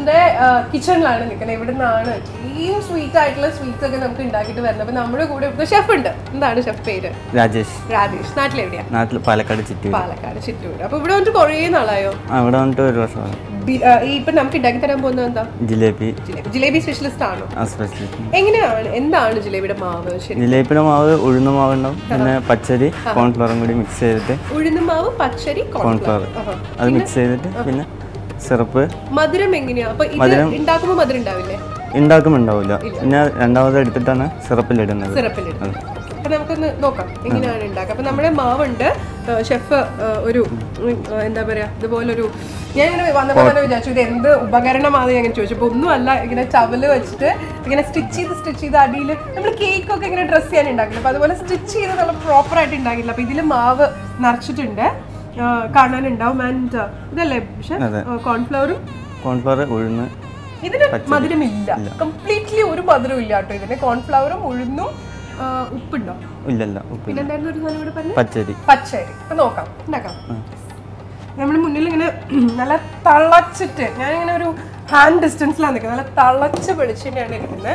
ടോട്ടലറിന്റെ കിച്ചണിലാണ് നിൽക്കുന്നത് ഇവിടെ നിന്നാണ് ഇത്രയും സ്വീറ്റ് ആയിട്ടുള്ള സ്വീറ്റ്സ് ഒക്കെ നമുക്ക് ഉണ്ടാക്കിയിട്ട് വരുന്നത് അപ്പൊ നമ്മുടെ കൂടെ ഇവിടുത്തെ ഷെഫ് ഉണ്ട് എന്താണ് ഷെഫ് പേര് രാജേഷ് രാജേഷ് നാട്ടിലെവിടെയാ നാട്ടിൽ പാലക്കാട് ചിറ്റൂർ പാലക്കാട് ചിറ്റൂർ അപ്പൊ ഇവിടെ വന്നിട്ട് കുറേ നാളായോ ആ ഇവിടെ വന്നിട്ട് ഒരു വർഷമാണ് ബി- ആ, ഈ ഇപ്പൊ നമുക്ക് ഉണ്ടാക്കി തരാൻ പോകുന്നത് എന്താ ജിലേബി ജിലേബി ജിലേബി സ്പെഷ്യലിസ്റ്റ് ആണോ ആ സ്പെഷ്യൽ എങ്ങനെയാണ് എന്താണ് ജിലേബിയുടെ മാവ് ശരി ജിലേബിയുടെ മാവ് ഉഴുന്ന മാവ് ഉണ്ടാവും പിന്നെ പച്ചരി കോൺഫ്ലവറും കൂടി മിക്സ് ചെയ്തിട്ട് ഉഴുന്ന മാവ് പച്ചരി കോൺഫ്ലവർ കോൺഫ്ലവർ അത് മിക്സ് ചെയ്തിട്ട് പിന്നെ സിറപ്പ് മധുരം എങ്ങനെയാ അപ്പൊ ഇത് ഉണ്ടാക്കുമ്പോൾ മധുരം ഉണ്ടാവില്ലേ ഉണ്ടാക്കുമുണ്ടാവില്ല പിന്നെ രണ്ടാമത് എടുത്തിട്ടാണ് സിറപ്പിലിടുന്നത് സിറപ്പിലിടുന്നത് അപ്പൊ നമുക്കൊന്ന് നോക്കാം എങ്ങനെയാണ് ഉണ്ടാക്കുക അപ്പൊ നമ്മുടെ മാവുണ്ട് ഷെഫ് ഒരു ഉം, ആ, എന്താ പറയാ ഇതുപോലൊരു ഞാൻ ഇങ്ങനെ വന്നപ്പോൾ തന്നെ വിചാരിച്ചു ഇത് എന്ത് ഉപകരണമാണ് ഞാൻ ഇങ്ങനെ ചോദിച്ചപ്പോൾ ഒന്നും അല്ല ഇങ്ങനെ ചവല് വെച്ചിട്ട് ഇങ്ങനെ സ്റ്റിച്ച് ചെയ്ത് സ്റ്റിച്ച് ചെയ്ത് അടിയിൽ നമ്മൾ കേക്ക് ഒക്കെ ഇങ്ങനെ ഡ്രസ് ചെയ്യാൻ ഉണ്ടാക്കില്ല അപ്പൊ അതുപോലെ സ്റ്റിച്ച് ചെയ്ത് നമ്മൾ പ്രോപ്പർ ആയിട്ട് ഉണ്ടാക്കില്ല അപ്പൊ ഇതിൽ മാവ് നിറച്ചിട്ടുണ്ട് ആ, കാണാനുണ്ടാവും ആൻഡ് ഇതല്ലേ കോൺഫ്ലവറും കോൺഫ്ലവർ ഉഴുന്ന് ഇതിന് മധുരമില്ല കംപ്ലീറ്റ്ലി ഒരു മധുരവും ഇല്ല കേട്ടോ ഇതിന് കോൺഫ്ലവറും ഉഴുന്നും ആ, ഉപ്പുണ്ടോ ഇല്ലല്ല ഉപ്പ് പിന്നെ എന്തായിരുന്നു ഒരു സാധനം കൂടെ പറഞ്ഞു പച്ചരി പച്ചരി അപ്പൊ നോക്കാം ഉണ്ടാക്കാം നമ്മുടെ മുന്നിൽ ഇങ്ങനെ നല്ല തളച്ചിട്ട് ഞാനിങ്ങനെ ഒരു ഹാൻഡ് ഡിസ്റ്റൻസിലാണ് നിൽക്കുന്നത് നല്ല തളച്ച് വെളിച്ചെണ്ണയാണ് ഇരിക്കുന്നത്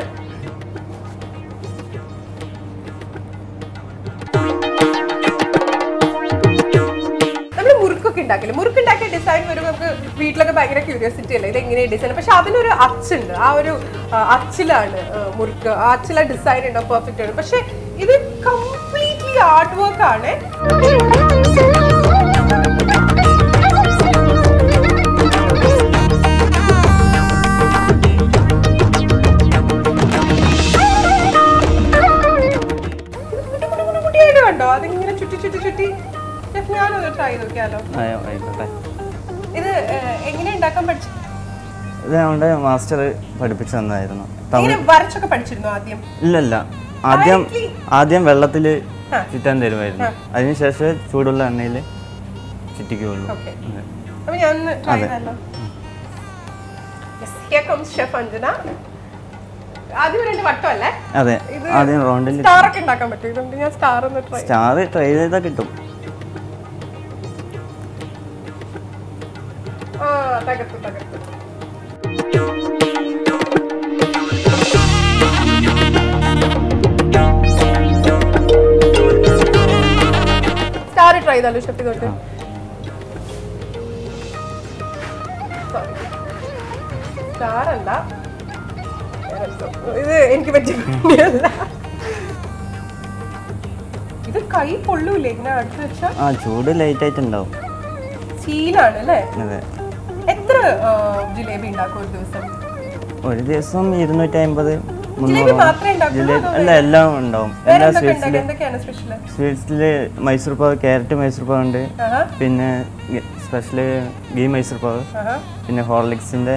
നമ്മൾ മുറുക്കൊക്കെ ഉണ്ടാക്കില്ല മുറുക്ക് ഉണ്ടാക്കിയ ഡിസൈൻ വരുമ്പോൾ നമുക്ക് വീട്ടിലൊക്കെ ഭയങ്കര ക്യൂരിയോസിറ്റി അല്ലേ ഇത് എങ്ങനെയാണ് ഡിസൈൻ പക്ഷെ അതിനൊരു അച്ചുണ്ട് ആ ഒരു ആ, അച്ചിലാണ് ആ, മുറുക്ക് ആ അച്ചിലെ ഡിസൈൻ ഉണ്ടാവും പെർഫെക്റ്റ് ആണ് പക്ഷെ ഇത് കംപ്ലീറ്റ്ലി ആർട്ട് വർക്ക് ആണ് കുട്ടി കുട്ടി കുട്ടി കുട്ടിയായിട്ട് കണ്ടോ അതിങ്ങനെ ചുറ്റി ചുറ്റി ചുറ്റി ഷെഫ് ഞാനൊന്ന് ട്രൈ ചെയ്ത് നോക്കിയാലോ ആയോ, ആയിക്കോട്ടെ ഇത് ഏഹ്, എങ്ങനെ ഉണ്ടാക്കാൻ പഠിച്ചു ഇത് നമ്മുടെ മാസ്റ്റർ പഠിപ്പിച്ചു തന്നായിരുന്നു തമിഴ് ഇങ്ങനെ വരച്ചൊക്കെ പഠിച്ചിരുന്നു ആദ്യം ഇല്ലല്ല ആദ്യം ആദ്യം വെള്ളത്തിൽ ആ. ചുറ്റാൻ തരുമായിരുന്നു അതിനുശേഷം ചൂടുള്ള എണ്ണയിൽ ചുറ്റിക്കുകയുള്ളൂ ഓക്കെ അപ്പൊ ഞാൻ ട്രൈ ചെയ്താലോ ഹിയർ കംസ് ഷെഫ് അഞ്ജന ആദ്യം രണ്ട് വട്ടമല്ലേ അതെ ഇത് ആദ്യം റൗണ്ടിൽ സ്റ്റാർ ഒക്കെ ഉണ്ടാക്കാൻ പറ്റും ഇതുകൊണ്ട് ഞാൻ സ്റ്റാർ ഒന്ന് ട്രൈ സ്റ്റാർ ട്രൈ ചെയ്താൽ കിട്ടും ആ തകർത്തു തകർത്തു സ്റ്റാർ ട്രൈ ചെയ്താലോ ഷെഫ് ഇതോട്ട് സ്റ്റാർ അല്ല വേറെന്തോ. ഇത് എനിക്ക് പറ്റിയ പണിയല്ല. ഇത് കൈ പൊള്ളൂലേ ഇങ്ങനെ അടുത്ത് വെച്ചാ ആ ചൂട് ലൈറ്റ് ആയിട്ടുണ്ടാവും ശീലാണ് അല്ലേ അതെ എത്ര ആ, ജിലേബി ഉണ്ടാക്കും ഒരു ദിവസം ഒരു ദിവസം ഇരുന്നൂറ്റി അമ്പത് ജിലേബി മുന്നൂറ് മാത്രമേ ഉണ്ടാക്കൂ ജിലേബി അല്ല എല്ലാം ഉണ്ടാവും വേറെ എല്ലാ എന്തൊക്കെ സ്വീറ്റ്സിൽ ഉണ്ടാക്കും എന്തൊക്കെയാണ് സ്പെഷ്യൽ സ്വീറ്റ്സിൽ മൈസൂർ പാവ് ക്യാരറ്റ് മൈസൂർ പാവ് ഉണ്ട് ആഹാ പിന്നെ സ്പെഷ്യൽ ഗീ മൈസൂർ പാവ് ആഹാ പിന്നെ ഹോർലിക്സിൻ്റെ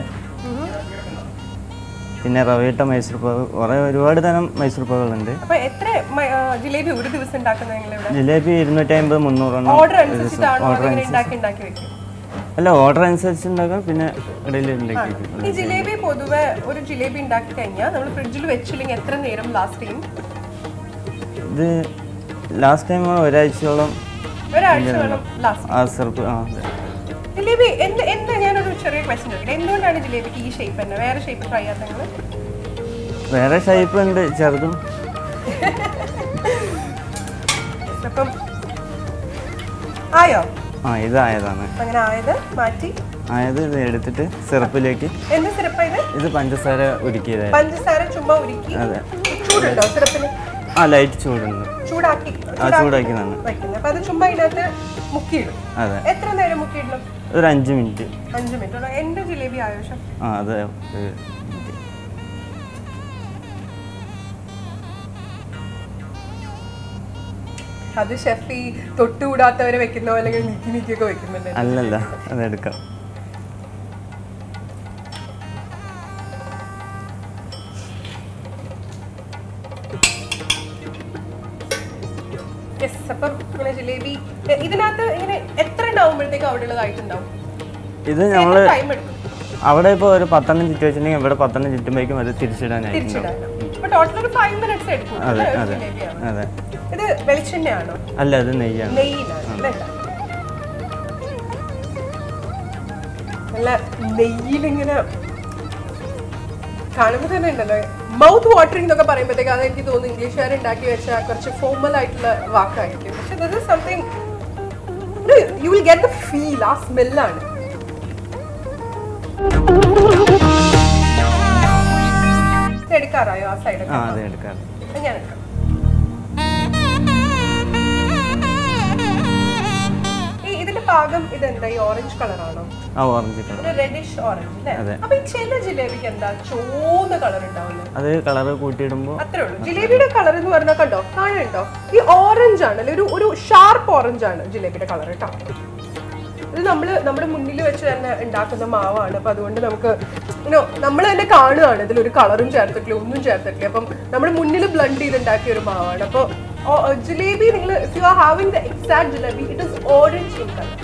പിന്നെ റവയിട്ട മൈസൂർ പാവ് കുറേ ഒരുപാട് തരം മൈസൂർ പാവുകളുണ്ട് അപ്പൊ എത്ര മ- ആ, ജിലേബി ഒരു ദിവസം ഉണ്ടാക്കുന്നത് നിങ്ങൾ ഇവിടെ ജിലേബി ഇരുന്നൂറ്റി അമ്പത് മുന്നൂറെണ്ണം ഓർഡർ അനുസരിച്ചിട്ടാണോ അതിങ്ങനെ ഉണ്ടാക്കി ഉണ്ടാക്കി വെക്കും അല്ല ഓർഡർ അനുസരിച്ച് ഉണ്ടാക്കാം പിന്നെ ഇടയിൽ ഉണ്ടാക്കി വെക്കും ഈ ജിലേബി പൊതുവെ ഒരു ജിലേബി ഉണ്ടാക്കി കഴിഞ്ഞാൽ നമ്മൾ ഫ്രിഡ്ജിൽ വെച്ചില്ലെങ്കിൽ എത്ര നേരം ലാസ്റ്റ് ചെയ്യും ഇത് ലാസ്റ്റ് ടൈം ഒരാഴ്ചയോളം ഒരാഴ്ച വേണം ലാസ്റ്റ് ആ സിറപ്പ് ആ അതെ ജിലേബി എന്ത് എന്ത് ഞാനൊരു ചെറിയ ക്വസ്റ്റ്യൻ ചോദിക്കട്ടെ എന്തുകൊണ്ടാണ് ജിലേബിക്ക് ഈ ഷേപ്പ് തന്നെ വേറെ ഷേപ്പ് ട്രൈ ചെയ്യാത്ത നിങ്ങൾ വേറെ ഷൈപ്പ് ഉണ്ട് ചെറുതും അപ്പം ആയോ ആ ഇതായതാണ് അങ്ങനെ ആയത് മാറ്റി ആയത് ഇത് എടുത്തിട്ട് സിറപ്പിലേക്ക് എന്ത് സിറപ്പാ ഇത് ഇത് പഞ്ചസാര ഉരുക്കിയതായിരുന്നു പഞ്ചസാര ചുമ്മാ ഉരുക്കി അതെ ചൂടുണ്ടോ സിറപ്പിന് ആ ലൈറ്റ് ചൂടുണ്ട് ചൂടാക്കി ആ ചൂടാക്കിയതാണ് വയ്ക്കുന്നത് അപ്പൊ അത് ചുമ്മാ ഇതിനകത്ത് മുക്കിയിടും അതെ എത്ര നേരം മുക്കിയിടണം ഒരു അഞ്ച് മിനിറ്റ് അഞ്ച് മിനിറ്റ് എന്റെ ജിലേബി ആയോഷം ആ അതെ ഒരു minute. അത് ഷെഫ് ഈ തൊട്ടുകൂടാത്തവരെ വെക്കുന്ന പോലെ ഇങ്ങനെ നീക്കി നീക്കിയൊക്കെ വെക്കുന്നുണ്ട് അല്ലല്ല അതെടുക്കാം യെസ് അപ്പം ഇങ്ങനെ ജിലേബി എ, ഇതിനകത്ത് ഇങ്ങനെ എത്ര ഉണ്ടാവുമ്പോഴത്തേക്ക് അവിടെ ഉള്ളതായിട്ടുണ്ടാവും ഇത് നമ്മൾ ടൈം എടുക്കും അവിടെ ഇപ്പോൾ ഒരു പത്തെണ്ണം ചുറ്റി വെച്ചിട്ടുണ്ടെങ്കിൽ ഇവിടെ പത്തെണ്ണം ചുറ്റുമ്പോഴേക്കും അത് തിരിച്ചിടാനായിട്ടുണ്ടാവും തിരിച്ചിടാൻ അപ്പൊ ടോട്ടൽ ഒരു ഫൈവ് മിനിറ്റ്സ് എടുക്കും അതെ അല്ലേ, ഒരു അതെ ജിലേബിയാണ് അതെ ഇത് വെളിച്ചെണ്ണയാണോ അല്ല അത് നെയ്യാണ് നെയ്യിലാണ് അല്ലേ നല്ല നെയ്യിലിങ്ങനെ കാണുമ്പോൾ തന്നെ ഉണ്ടല്ലോ മൗത്ത് വാട്ടറിംഗ് എന്നൊക്കെ പറയുമ്പോഴത്തേക്ക് അത് എനിക്ക് തോന്നുന്നു ഇംഗ്ലീഷുകാർ ഉണ്ടാക്കി വെച്ച കുറച്ച് ഫോമൽ ആയിട്ടുള്ള വാക്കായിരിക്കും പക്ഷെ this is something you will get the feel ആ സ്മെല്ലാണ് എടുക്കാറായോ ആ സൈഡ് ആ അതെ എടുക്കാം ഞാൻ എടുക്കാം ഈ ഇതിന്റെ പാകം ഇതെന്താ ഈ ഓറഞ്ച് കളറാണോ ആ ഓറഞ്ച് കളർ ഒരു റെഡിഷ് ഓറഞ്ച് അല്ലേ അതെ. അപ്പൊ ഈ ചില ജിലേബിക്ക് എന്താ ചുവന്ന കളർ ഉണ്ടാവുന്നത് അത് കളറ് കൂട്ടിയിടുമ്പോൾ അത്രേ ഉള്ളൂ ജിലേബിയുടെ കളർ എന്ന് പറഞ്ഞാൽ കണ്ടോ കാണുന്നുണ്ടോ ഈ ഓറഞ്ച് ആണ് അല്ലെ ഒരു ഒരു ഷാർപ്പ് ഓറഞ്ച് ആണ് ജിലേബിയുടെ കളർ കേട്ടോ ഇത് നമ്മൾ നമ്മുടെ മുന്നിൽ വെച്ച് തന്നെ ഉണ്ടാക്കുന്ന മാവാണ് അപ്പൊ അതുകൊണ്ട് നമുക്ക് യുനോ നമ്മൾ തന്നെ കാണുകയാണ് ഇതിലൊരു കളറും ചേർത്തിട്ടില്ല ഒന്നും ചേർത്തിട്ടില്ല അപ്പം നമ്മുടെ മുന്നിൽ ബ്ലണ്ട് ചെയ്ത് ഉണ്ടാക്കിയ ഒരു മാവാണ് അപ്പോൾ ജിലേബി നിങ്ങൾ you are having the exact jalebi it is orange in colour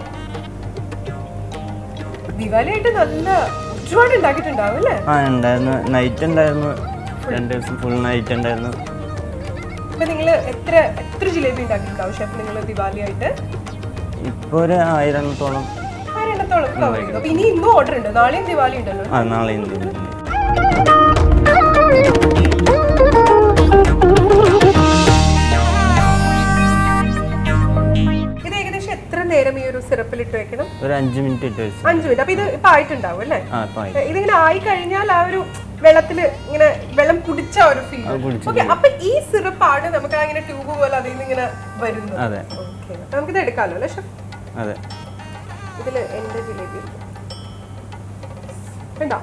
ദിവാലിയായിട്ട് നല്ല ഒരുപാട് ഉണ്ടാക്കിയിട്ടുണ്ടാവും അല്ലേ ആ ഉണ്ടായിരുന്നു നൈറ്റ് ഉണ്ടായിരുന്നു രണ്ട് ദിവസം ഫുൾ നൈറ്റ് ഉണ്ടായിരുന്നു ഇപ്പൊ നിങ്ങൾ എത്ര എത്ര ജിലേബി ഉണ്ടാക്കിയിട്ടുണ്ടാവും ഷെഫ് നിങ്ങൾ ദിവാലിയായിട്ട് ഇപ്പോൾ ഒരു ആയിരത്തോളം ആരെണ്ണത്തോളം കവർ ചെയ്തു അപ്പൊ ഇനി ഇന്നും ഓർഡർ ഉണ്ട് നാളെയും ദിവാലി ഉണ്ടല്ലോ ആ നാളെ ഉണ്ട് ഇത് ഏകദേശം എത്ര നേരം ഈ ഒരു സിറപ്പിൽ ഇട്ട് വെക്കണം ഒരു അഞ്ച് മിനിറ്റ് ഇട്ട് വെച്ചു അഞ്ചു മിനിറ്റ് അപ്പൊ ഇത് ഇപ്പൊ ആയിട്ടുണ്ടാവും അല്ലേ ആ ഇപ്പം ആയി ഇതിങ്ങനെ ആയി കഴിഞ്ഞാൽ ആ ഒരു വെള്ളത്തില് ഇങ്ങനെ വെള്ളം കുടിച്ച ഒരു ഫീൽ അത് കുടിച്ച് ഓക്കെ അപ്പൊ ഈ സിറപ്പാണ് നമുക്ക് അങ്ങനെ ട്യൂബ് പോലെ അതിൽ നിന്ന് ഇങ്ങനെ വരുന്നത് അതെ ഓക്കെ അപ്പൊ നമുക്കിത് എടുക്കാമല്ലോ അല്ലേ ഷെഫ് അതെ ഇതില് എന്റെ ജിലേബി ഉണ്ടോ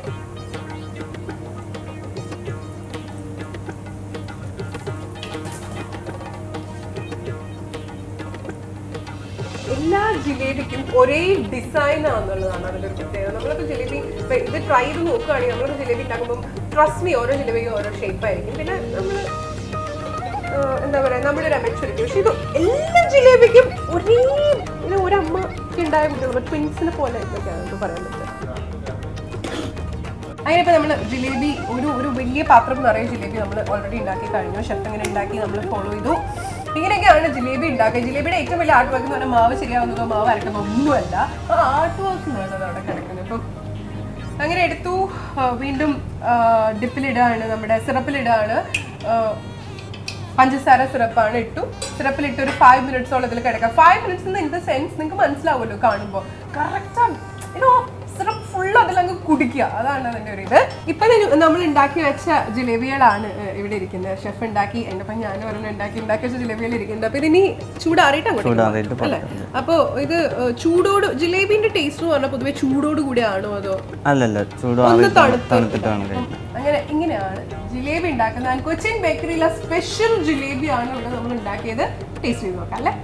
എല്ലാ ജിലേബിക്കും ഒരേ ഡിസൈൻ ആണെന്നുള്ളതാണ് അതിന്റെ ഒരു പ്രത്യേകത നമ്മളൊക്കെ ജിലേബി ഇപ്പൊ ഇത് ട്രൈ ചെയ്ത് നോക്കുകയാണെങ്കിൽ നമ്മളൊക്കെ ജിലേബി ഉണ്ടാക്കുമ്പോൾ ട്രസ്റ്റ് മീ ഓരോ ജിലേബിക്കും ഓരോ ഷേപ്പ് ആയിരിക്കും പിന്നെ നമ്മൾ എന്താ പറയാ നമ്മുടെ ഒരു അമെച്ചൂരിറ്റി പക്ഷെ ഇത് എല്ലാ ജിലേബിക്കും ഒരേ ഇങ്ങനെ ഒരമ്മക്ക് ഉണ്ടായ കുട്ടികൾ ട്വിൻസിനെ പോലെ എന്നൊക്കെയാണ് നമുക്ക് പറയാൻ പറ്റുക അങ്ങനെ ഇപ്പൊ നമ്മൾ ജിലേബി ഒരു ഒരു വലിയ പാത്രം നിറയെ ജിലേബി നമ്മൾ ഓൾറെഡി ഉണ്ടാക്കി കഴിഞ്ഞു ഷെഫ് ഇങ്ങനെ ഉണ്ടാക്കി നമ്മൾ ഫോളോ ചെയ്തു ഇങ്ങനെയൊക്കെയാണ് ജിലേബി ഉണ്ടാക്കുക ജിലേബിയുടെ ഏറ്റവും വലിയ ആർട്ട് വർക്ക് എന്ന് പറഞ്ഞാൽ മാവ് ശരിയാവുന്നതോ മാവ് അരക്കുന്നതോ ഒന്നുമല്ല ആ ആർട്ട് വർക്ക് എന്നുള്ളത് അവിടെ കിടക്കുന്നത് ഇപ്പം അങ്ങനെ എടുത്തു ആ, വീണ്ടും ഡിപ്പിലിടാണ് നമ്മുടെ സിറപ്പിലിടാണ് പഞ്ചസാര സിറപ്പാണ് ഇട്ടു സിറപ്പിലിട്ട് ഒരു ഫൈവ് മിനിറ്റ്സോളം ഇതിൽ കിടക്കാം five minutes in the sense നിങ്ങൾക്ക് മനസ്സിലാവുമല്ലോ കാണുമ്പോൾ കറക്റ്റ് ഇനോ സിറപ്പ് ഫുൾ അതിലങ്ങ് കുടിക്കുക അതാണ് അതിൻ്റെ ഒരു ഇത് ഇപ്പം നമ്മൾ ഉണ്ടാക്കി വെച്ച ജിലേബികളാണ് ഏഹ്, ഇവിടെ ഇരിക്കുന്നത് ഷെഫ് ഉണ്ടാക്കി എൻ്റെ ഒപ്പം ഞാൻ ഒരെണ്ണം ഉണ്ടാക്കി ഉണ്ടാക്കി വെച്ച ജിലേബികൾ ഇരിക്കുന്നുണ്ട് അപ്പോൾ ഇതിനി ചൂടാറിയിട്ട് അങ്ങോട്ട് ചൂടാറിയിട്ട് അല്ലേ അപ്പോൾ ഇത് ഏഹ്, ചൂടോട് ജിലേബിന്റെ ടേസ്റ്റ് എന്ന് പറഞ്ഞാൽ പൊതുവെ ചൂടോട് കൂടിയാണോ അതോ അല്ലല്ല ചൂട് ഒന്ന് ആറിയിട്ട് തണുത്ത് തണുത്തിട്ടാണ് കഴിക്കുന്നത് അങ്ങനെ ഇങ്ങനെയാണ് ജിലേബി ഉണ്ടാക്കുന്നത് ആൻഡ് കൊച്ചിൻ ബേക്കറിയിലെ സ്പെഷ്യൽ ജിലേബി ആണ് ഇവിടെ നമ്മൾ ഉണ്ടാക്കിയത് ടേസ്റ്റ് ചെയ്ത് നോക്കാം അല്ലേ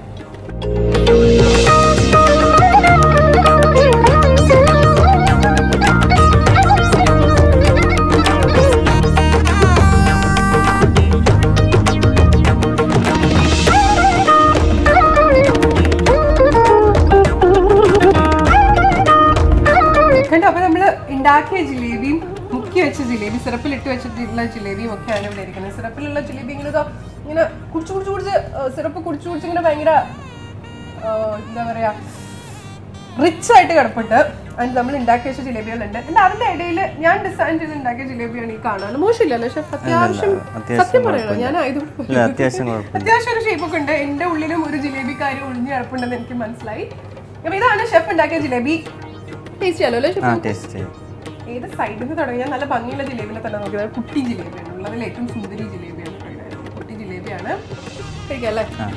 കണ്ടോ അപ്പൊ നമ്മള് ഉണ്ടാക്കിയ ജിലേബിയും മുക്കി വെച്ച ജിലേബി സിറപ്പിലിട്ട് വെച്ചിട്ടുള്ള ജിലേബിയും ഒക്കെയാണ് ഇവിടെ ഇരിക്കുന്നത് സിറപ്പിലുള്ള ജിലേബി ഇങ്ങനെ ഇതോ ഇങ്ങനെ കുടിച്ച് കുടിച്ച് കുടിച്ച് സിറപ്പ് കുടിച്ച് കുടിച്ച് ഇങ്ങനെ ഭയങ്കര ആ, എന്താ പറയാ റിച്ച് ആയിട്ട് കിടപ്പുണ്ട് അതിന് നമ്മൾ ഉണ്ടാക്കി വെച്ച ജിലേബികളുണ്ട് എന്താ അതിന്റെ ഇടയിൽ ഞാൻ ഡിസൈൻ ചെയ്ത് ഉണ്ടാക്കിയ ജിലേബിയാണ് ഈ കാണാൻ മോശമില്ലല്ലോ ഷെഫ് അത്യാവശ്യം അത്യാവശ്യം സത്യം പറയണോ ഞാൻ ആയതുകൊണ്ട് ഇല്ല അത്യാവശ്യം കുഴപ്പമില്ല അത്യാവശ്യം ഒരു ഷേപ്പ് ഒക്കെ ഉണ്ട് എന്റെ ഉള്ളിലും ഒരു ജിലേബി കാര്യം ഒളിഞ്ഞു കിടപ്പുണ്ടെന്ന് എനിക്ക് മനസ്സിലായി അപ്പൊ ഇതാണ് ഷെഫ് ഉണ്ടാക്കിയ ജിലേബി ടേസ്റ്റ് ചെയ്യാലോ അല്ലേ ആ ഷെഫ് ടേസ്റ്റ് ചെയ്യും ഏത് സൈഡിൽ നിന്ന് തുടങ്ങിയാൽ നല്ല ഭംഗിയുള്ള ജിലേബിനെ തന്നെ നോക്കിയത് കുട്ടി ജിലേബിയാണ് ഉള്ളതിൽ ഏറ്റവും സുന്ദരി ജിലേബിയാണ് കേട്ടോ ഇത്. കുട്ടി ജിലേബിയാണ് കഴിക്കാം അല്ലേ ആ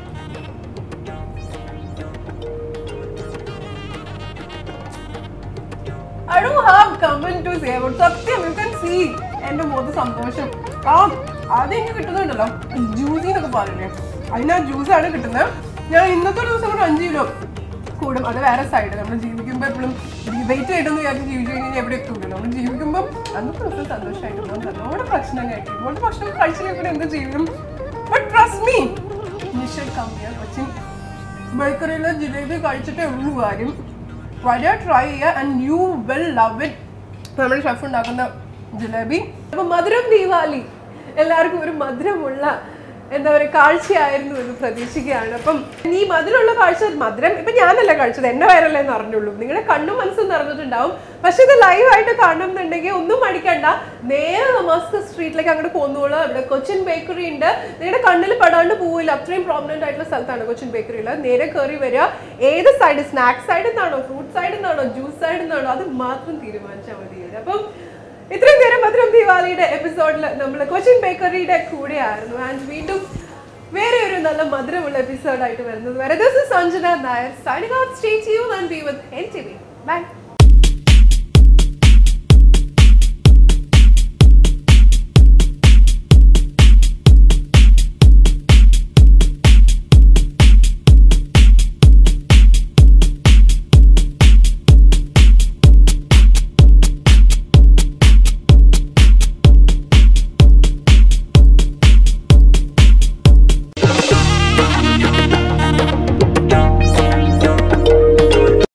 I don't have comment to say about സത്യം യു കൻ സീ എന്റെ മുഖത്ത് സന്തോഷം ആ ആദ്യം എനിക്ക് കിട്ടുന്നുണ്ടല്ലോ ജ്യൂസി എന്നൊക്കെ പറയില്ലേ അതിന് ആ ജ്യൂസാണ് കിട്ടുന്നത് ഞാൻ ഇന്നത്തെ ഒരു ദിവസം കൂടെ അഞ്ച് കിലോ കൂടും അത് വേറെ സൈഡ് നമ്മൾ ജീവിക്കുമ്പോൾ എപ്പോഴും വെയിറ്റ് ആയിട്ടൊന്നും വിചാരിച്ച് ജീവിച്ചു കഴിഞ്ഞാൽ എവിടെ എത്തൂല്ലോ നമ്മൾ ജീവിക്കുമ്പോൾ അന്നത്തെ ദിവസം സന്തോഷമായിട്ട് പോകും നല്ലോണം ഭക്ഷണം കഴിക്കും ഇതുപോലെ ഭക്ഷണം കഴിച്ചില്ലെങ്കിൽ എന്ത് ചെയ്യും ബട്ട് ട്രസ്റ്റ് മീ നിഷൽ കമ്മിയ കൊച്ചിൻ ബേക്കറിയിലെ ജിലേബി കഴിച്ചിട്ടേ ഉള്ളൂ കാര്യം വരിക ട്രൈ ചെയ്യുക and you will love it നമ്മുടെ ഷെഫ് ഉണ്ടാക്കുന്ന ജിലേബി അപ്പൊ മധുരം ദീപാവലി എല്ലാവർക്കും ഒരു മധുരമുള്ള എന്താ പറയുക കാഴ്ചയായിരുന്നു എന്ന് പ്രതീക്ഷിക്കുകയാണ് അപ്പം ഈ മധുരമുള്ള കാഴ്ച മധുരം ഇപ്പൊ ഞാനല്ല കഴിച്ചത് എന്നെ വയറല്ലേ എന്ന് അറിഞ്ഞുള്ളൂ നിങ്ങളുടെ കണ്ണും മനസ്സും നിറഞ്ഞിട്ടുണ്ടാവും പക്ഷെ ഇത് ലൈവായിട്ട് കാണണം എന്നുണ്ടെങ്കിൽ ഒന്നും മടിക്കണ്ട നേരെ നമാസ്ക സ്ട്രീറ്റിലേക്ക് അങ്ങോട്ട് പോന്നോളൂ ഇവിടെ കൊച്ചിൻ ബേക്കറി ഉണ്ട് നിങ്ങളുടെ കണ്ണിൽ പെടാണ്ട് പോവില്ല അത്രയും പ്രോമിനന്റ് ആയിട്ടുള്ള സ്ഥലത്താണ് കൊച്ചിൻ ബേക്കറി ഉള്ളത് നേരെ കയറി വരിക ഏത് സൈഡ് സ്നാക്സ് സൈഡിൽ നിന്നാണോ ഫ്രൂട്ട് സൈഡിൽ നിന്നാണോ ജ്യൂസ് സൈഡിൽ നിന്നാണോ അത് മാത്രം തീരുമാനിച്ചാൽ മതി ഇവിടെ. അപ്പം ഇത്രയും നേരം മധുരം ദിവാലിയുടെ എപ്പിസോഡിൽ നമ്മൾ കൊച്ചിൻ ബേക്കറിയുടെ കൂടെയായിരുന്നു ആൻഡ് വീണ്ടും വേറെ ഒരു നല്ല മധുരമുള്ള എപ്പിസോഡായിട്ട് വരുന്നത് വരെ this is Sanjana Nair signing out stay ചെയ്യൂ and be with N T V by